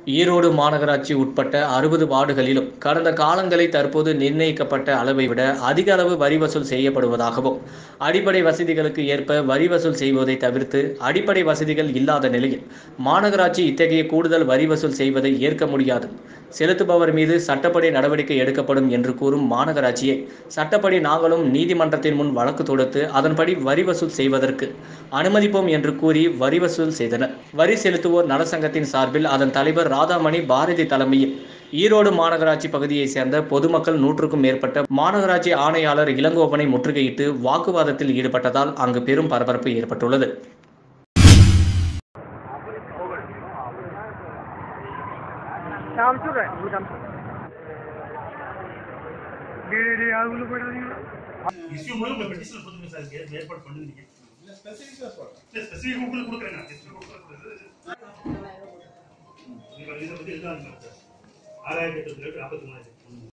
ஈரோடு மாநகராட்சி உட்பட்ட அறுபது வார்டுகளிலும் கடந்த காலங்களில் தற்போது நிர்ணயிக்கப்பட்ட அளவை விட அதிக அளவு வரி வசூல் செய்யப்படுவதாகவும் அடிப்படை வசதிகளுக்கு ஏற்ப வரி வசூல் செய்வதை தவிர்த்து அடிப்படை வசதிகள் இல்லாத நிலையில் மாநகராட்சி இத்தகைய கூடுதல் வரி வசூல் செய்வதை ஏற்க முடியாது செலுத்துபவர் மீது சட்டப்படி நடவடிக்கை எடுக்கப்படும் என்று கூறும் மாநகராட்சியை சட்டப்படி நாங்களும் நீதிமன்றத்தின் முன் வழக்கு தொடுத்து அதன்படி வரி வசூல் செய்வதற்கு அனுமதிப்போம் என்று கூறி வரி வசூல் செய்தனர் வரி செலுத்துவோர் நலசங்கத்தின் சார்பில் அதன் தலைவர் ராதாமணி பாரதி தலைமையில் ஈரோடு மாநகராட்சி பகுதியைச் சேர்ந்த பொதுமக்கள் நூற்றுக்கும் மேற்பட்ட மாநகராட்சி ஆணையாளர் இளங்கோவனை முற்றுகையிட்டு வாக்குவாதத்தில் ஈடுபட்டதால் அங்கு பெரும் பரபரப்பு ஏற்பட்டுள்ளது நான் அனுப்பிச்சுட்றேன் உங்களுக்கு அனுப்பிச்சுட்றேன் டேய் டேய் அதுக்குள்ள போயிடாதீங்க இஷ்யூ மூலம் உங்க பெட்டிஷன் கொடுங்க சார் இங்க ஏற்பாடு பண்ணுவீங்க இல்ல ஸ்பெசிஃபிக் உங்களுக்கு கொடுக்குறேன் நான் ஸ்பெசிஃபிக் கொடுக்குறது நீங்க இதை பத்தி எழுதாங்க சார் ஆறாயிரத்தி எட்டு நாற்பத்தி மூணாயிரத்தி